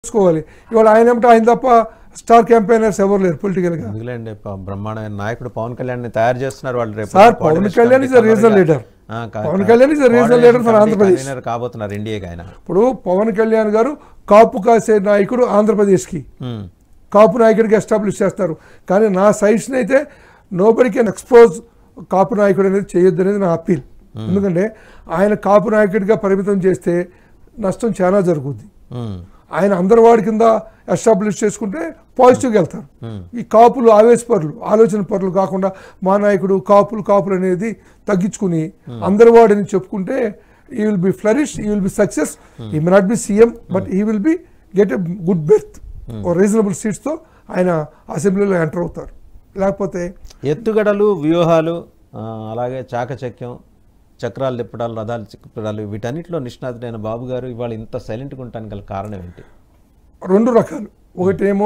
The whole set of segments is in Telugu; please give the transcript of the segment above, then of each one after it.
చేసుకోవాలి ఇవాళ ఆయన ఏమిటో ఆయన తప్ప స్టార్ క్యాంపెయినర్స్ ఎవరు లేరు పొలిటికల్గా ఎందుకులేండి ప- బ్రహ్మాండమైన నాయకుడు పవన్ కళ్యాణ్ ని తయారు చేస్తున్నారు వాళ్ళు రేపు sir, political Pawan Kalyan is a committee regional leader. ఆ, కా- పవన్ కా- Kalyan is a regional coordination leader for committee Andhra Pradesh. Convener కాబోతున్నారు ఎన్డీఏకి ఆయన ఇప్పుడు పవన్ కళ్యాణ్ గారు కాపు కాసే నాయకుడు ఆంధ్రప్రదేశ్కి ఉమ్, కాపు నాయకుడికి ఎస్టాబ్లిష్ చేస్తారు కానీ నా సైట్స్ని అయితే నోబడి కెన్ ఎక్స్పోజ్ కాపు నాయకుడు అనేది చేయొద్దు అనేది నా అప్పీల్ ఎందుకంటే ఆయన కాపు నాయకుడిగా పరిమితం చేస్తే నష్టం చాలా జరుగుద్ది ఉమ్, ఆయన అందరి వాడి కింద ఎస్టాబ్లిష్ చేసుకుంటే పాజిటివ్గా వెళ్తారు Hmm. ఈ కాపులు ఆవేశపరులు ఆలోచన పరులు కాకుండా మా నాయకుడు కాపులు కాపులు అనేది తగ్గించుకుని అందరి వాడిని చెప్పుకుంటే he will be flourish he will be success he may not be CM but he will be get a good berth reasonable సీట్స్తో ఆయన అసెంబ్లీలో ఎంటర్ అవుతారు లేకపోతే ఎత్తుగడలు వ్యూహాలు ఆ, అలాగే చాకచక్యం చక్రాలు తిప్పడాలు రథాలు తిప్పడాలు వీటన్నిటిలో నిష్ణాతుడైన బాబు గారు ఇవాళ ఇంత సైలెంట్గా ఉండటానికి గల కారణం ఏంటి రెండు రకాలు ఒకటేమో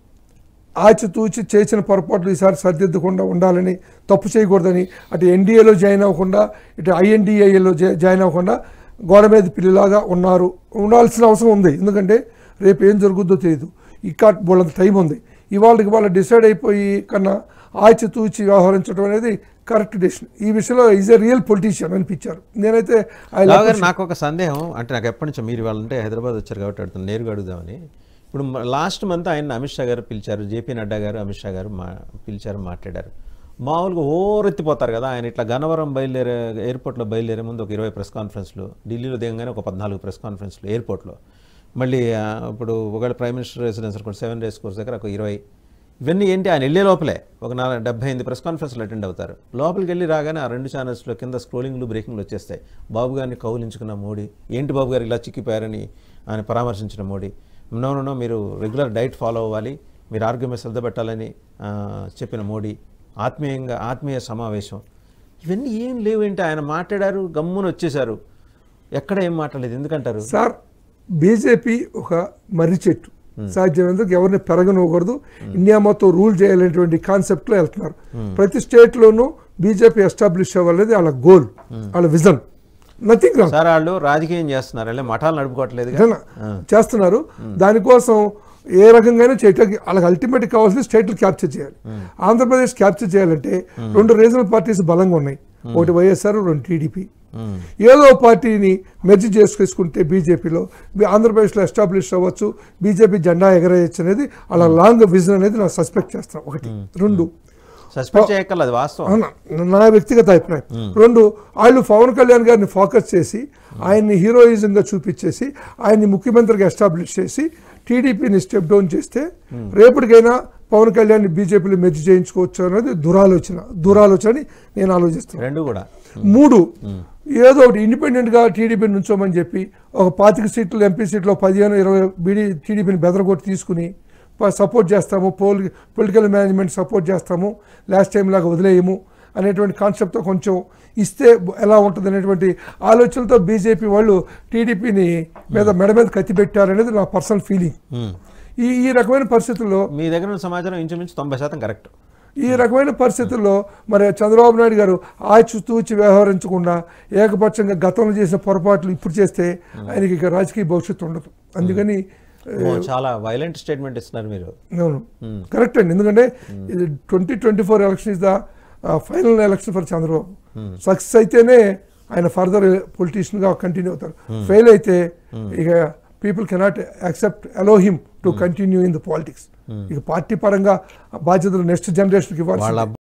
ఆచితూచి చేసిన పొరపాట్లు ఈసారి సరిదిద్దకుండా ఉండాలని తప్పు చేయకూడదని అటు ఎన్డీఏలో జాయిన్ అవ్వకుండా ఇటు ఐఎన్డీఏలో జాయిన్ అవ్వకుండా గోడ మీద పిల్లిలాగా ఉన్నారు ఉండాల్సిన అవసరం ఉంది ఎందుకంటే రేపు ఏం జరుగుద్దో తెలియదు ఇంకా వాళ్ళంత టైం ఉంది ఇవాళకి వాళ్ళు డిసైడ్ అయిపోయి కన్నా ఆచితూచి వ్యవహరించడం అనేది కరెక్ట్ డెసిషన్ ఈ విషయంలో ఈజ్ ఎ రియల్ పొలిటీషియన్ అనిపించారు నేనైతే I రావు like గారు నాకు ఒక సందేహం అంటే నాకు ఎప్పటి నుంచో మీరు వాళ్ళంటే హైదరాబాద్ వచ్చారు కాబట్టి అడుగుతాను నేరుగా అడుగుదామని ఇప్పుడు లాస్ట్ మంత్ ఆయన అమిత్ షా గారు పిలిచారు జేపీ నడ్డా గారు అమిత్ షా గారు మా పిలిచారు మాట్లాడారు మామూలుగా ఓరెత్తిపోతారు కదా ఆయన ఇట్లా గన్నవరం బయలుదేరే ఎయిర్పోర్ట్లో బయలుదేరే ముందు ఒక ఇరవై ప్రెస్ కాన్ఫరెన్స్లు ఢిల్లీలో దిగంగానే ఒక పద్నాలుగు ప్రెస్ కాన్ఫరెన్స్లు ఎయిర్పోర్ట్లో మళ్ళీ ఆ, ఇప్పుడు ఒకవేళ ప్రైమ్ మినిస్టర్ రెసిడెన్స్ అనుకోండి సెవెన్ డేస్ కోర్స్ దగ్గర ఒక ఇరవై ఇవన్నీ ఏంటి ఆయన వెళ్ళే లోపలే ఒక నాలుగు డెబ్బై ఎనిమిది ప్రెస్ కాన్ఫరెన్స్లు అటెండ్ అవుతారు లోపలికి వెళ్ళి రాగానే ఆ రెండు ఛానల్స్లో కింద స్క్రోలింగ్లు బ్రేకింగ్లు వచ్చేస్తాయి బాబు గారిని కౌలించుకున్న మోడీ ఏంటి బాబు గారు ఇలా చిక్కిపోయారని ఆయన పరామర్శించిన మోడీ నో నో నో మీరు రెగ్యులర్ డైట్ ఫాలో అవ్వాలి మీరు ఆరోగ్యం శ్రద్ధ పెట్టాలని ఆ, చెప్పిన మోడీ ఆత్మీయంగా ఆత్మీయ సమావేశం ఇవన్నీ ఏం లేవేంటి ఆయన మాట్లాడారు గమ్మున వచ్చేశారు ఎక్కడ ఏం మాట్లాడలేదు ఎందుకంటారు సార్ బీజేపీ ఒక మర్రి చెట్టు సాధ్యమైనందుకు ఎవరిని పెరగనివ్వకూడదు ఇండియా మొత్తం రూల్ చేయాలనేటువంటి కాన్సెప్ట్లో వెళ్తున్నారు ప్రతి స్టేట్లోనూ బీజేపీ ఎస్టాబ్లిష్ అవ్వాలనేది వాళ్ళ గోల్ వాళ్ళ విజన్ నథింగ్ రాంగ్ సార్ వాళ్ళు రాజకీయం చేస్తున్నారు అంటే మఠాలు నడుపుకోవట్లేదు చేస్తున్నారు దానికోసం ఏ రకంగానే చేయటానికి వాళ్ళకి అల్టిమేట్ కావాల్సింది స్టేట్లు క్యాప్చర్ చేయాలి ఆంధ్రప్రదేశ్ క్యాప్చర్ చేయాలంటే రెండు రీజనల్ పార్టీస్ బలంగా ఉన్నాయి ఒకటి వైఎస్ఆర్ రెండు టీడీపీ ఏదో పార్టీని మెర్జి చేసుకుంటే బీజేపీలో ఆంధ్రప్రదేశ్లో ఎస్టాబ్లిష్ అవ్వచ్చు బీజేపీ జెండా ఎగరేయచ్చు అనేది అలా లాంగ్ విజన్ అనేది నాకు సస్పెక్ట్ చేస్తాను ఒకటి రెండు సస్పెండ్ చేయక్కర్లేదు అది వాస్తవం అవునా నా వ్యక్తిగత అభిప్రాయం రెండు వాళ్ళు పవన్ కళ్యాణ్ గారిని ఫోకస్ చేసి ఆయన్ని హీరోయిజంగా చూపించేసి ఆయన్ని ముఖ్యమంత్రిగా ఎస్టాబ్లిష్ చేసి టీడీపీని స్టెప్ డౌన్ చేస్తే రేపటికైనా పవన్ కళ్యాణ్ బీజేపీలో మెర్జి చేయించుకోవచ్చు అనేది దురాలోచన దురాలోచన అని నేను ఆలోచిస్తున్నాను రెండు కూడా మూడు ఏదో ఒకటి ఇండిపెండెంట్ గా టీడీపీ నుంచోమని చెప్పి ఒక పాతిక సీట్లు ఎంపీ సీట్లో పదిహేను ఇరవై బీడీ టీడీపీని బెదరగొట్టి తీసుకుని సపోర్ట్ చేస్తాము పోల్ పొలిటికల్ మేనేజ్మెంట్ సపోర్ట్ చేస్తాము లాస్ట్ టైం లాగా వదిలేయము అనేటువంటి కాన్సెప్ట్తో కొంచెం ఇస్తే ఎలా ఉంటుంది అనేటువంటి ఆలోచనలతో బీజేపీ వాళ్ళు టీడీపీని మీద మెడ మీద కత్తి పెట్టారనేది నా పర్సనల్ ఫీలింగ్ మ్మ్. ఈ ఈ రకమైన పరిస్థితుల్లో మీ దగ్గర ఉన్న సమాచారం ఇంచుమించు తొంభై శాతం కరెక్ట్ ఈ రకమైన పరిస్థితుల్లో మరి చంద్రబాబు నాయుడు గారు ఆచితూచి వ్యవహరించకుండా ఏకపక్షంగా గతంలో చేసిన పొరపాట్లు ఇప్పుడు చేస్తే ఆయనకి ఇక రాజకీయ భవిష్యత్తు ఉండదు అందుకని చాలా వైలెంట్ స్టేట్మెంట్ ఇస్తున్నారు మీరు అవును కరెక్ట్ అండి ఎందుకంటే ఇది twenty twenty four election is the final election for Chandrababu success అయితేనే ఆయన ఫర్దర్ పొలిటీషియన్ గా కంటిన్యూ అవుతారు ఫెయిల్ అయితే ఇక people cannot accept allow him to continue in the politics ఇక పార్టీ పరంగా బాధ్యతలు నెక్స్ట్ జనరేషన్కి ఇవ్వాలి వాళ్ళ